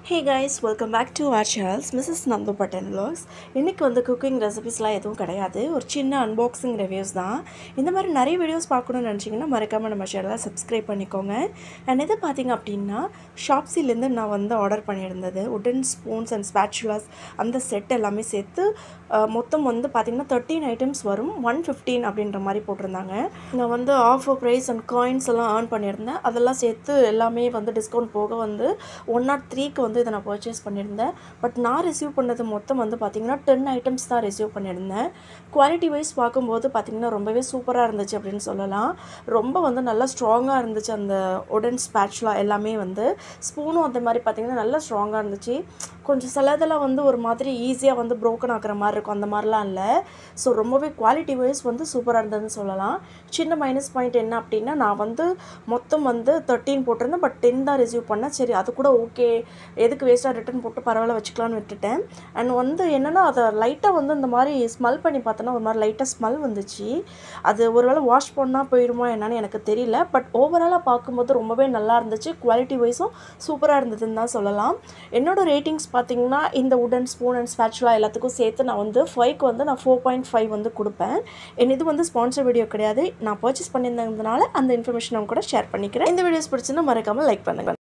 hey guys welcome back to our channels Mrs Nandu பட்டன் vlogs இன்றைக்கி வந்து குக்கிங் ரெசிபிஸ்லாம் எதுவும் கிடையாது ஒரு சின்ன அன்பாக்சிங் ரிவ்யூஸ் தான் இந்த மாதிரி நிறைய வீடியோஸ் பார்க்கணும்னு நினச்சிங்கன்னா மறக்காமல் நம்ம சேனலை சப்ஸ்கிரைப் பண்ணிக்கோங்க அண்ட் இது பார்த்தீங்க அப்படின்னா ஷாப்ஸிலேருந்து நான் வந்து ஆர்டர் பண்ணியிருந்தது உடன் ஸ்பூன்ஸ் அண்ட் ஸ்பேச்சுலாஸ் அந்த செட் எல்லாமே சேர்த்து அஹ், மொத்தம் வந்து பார்த்திங்கன்னா தேர்ட்டீன் ஐட்டம்ஸ் வரும் ஒன் ஃபிஃப்டீன் அப்படின்ற மாதிரி போட்டிருந்தாங்க நான் வந்து ஆஃபர் ப்ரைஸ் அண்ட் காயின்ஸ் எல்லாம் ஏர்ன் பண்ணியிருந்தேன் அதெல்லாம் சேர்த்து எல்லாமே வந்து டிஸ்கவுண்ட் போக வந்து ஒன் நாட் த்ரீக்கு வந்து இதை நான் பர்ச்சேஸ் பண்ணியிருந்தேன் பட் நான் ரிசீவ் பண்ணது மொத்தம் வந்து பார்த்திங்கன்னா டென் ஐட்டம்ஸ் தான் ரிசீவ் பண்ணியிருந்தேன் குவாலிட்டி வைஸ் பார்க்கும்போது பார்த்திங்கன்னா ரொம்பவே சூப்பராக இருந்துச்சு அப்படின்னு சொல்லலாம் ரொம்ப வந்து நல்லா ஸ்ட்ராங்காக இருந்துச்சு அந்த உடன் ஸ்பேட்ச்லா எல்லாமே வந்து ஸ்பூனும் அந்த மாதிரி பார்த்திங்கன்னா நல்லா ஸ்ட்ராங்காக இருந்துச்சு கொஞ்சம் சிலதெல்லாம் வந்து ஒரு மாதிரி ஈஸியாக வந்து broken ஆக்குற மாதிரி இருக்கும் அந்த மாதிரிலாம் இல்லை ஸோ ரொம்பவே குவாலிட்டி வைஸ் வந்து சூப்பராக இருந்ததுன்னு சொல்லலாம் சின்ன மைனஸ் பாயிண்ட் என்ன அப்படின்னா நான் வந்து மொத்தம் வந்து தேர்ட்டீன் போட்டிருந்தேன் பட் டென் தான் ரிசீவ் பண்ணேன் சரி அது கூட ஓகே எதுக்கு வேஸ்ட்டாக ரிட்டன் போட்டு பரவாயில்ல வச்சுக்கலான்னு விட்டுட்டேன் அண்ட் வந்து என்னென்னா அதை லைட்டாக வந்து இந்த மாதிரி ஸ்மெல் பண்ணி பார்த்தோன்னா ஒரு மாதிரி லைட்டாக ஸ்மெல் வந்துச்சு அது ஒருவேளை வாஷ் பண்ணால் போயிடுமா என்னன்னு எனக்கு தெரியல பட் ஓவராலாக பார்க்கும்போது ரொம்பவே நல்லா இருந்துச்சு குவாலிட்டி வைஸும் சூப்பராக இருந்ததுன்னு தான் சொல்லலாம் என்னோட ரேட்டிங்ஸ் பார்த்தீங்கன்னா இந்த உடன் ஸ்பூன் அண்ட் ஸ்பேச்சுலா எல்லாத்துக்கும் சேர்த்து நான் வந்து ஃபைவ்க்கு வந்து நான் ஃபோர் பாயிண்ட் ஃபைவ் வந்து கொடுப்பேன் என் இது வந்து ஸ்பான்சர் வீடியோ கிடையாது நான் பர்ச்சேஸ் பண்ணியிருந்ததுனால அந்த இன்ஃபர்மேஷன் அவங்க கூட ஷேர் பண்ணிக்கிறேன் இந்த வீடியோஸ் பிடிச்சுன்னா மறக்காமல் லைக் பண்ணுங்கள்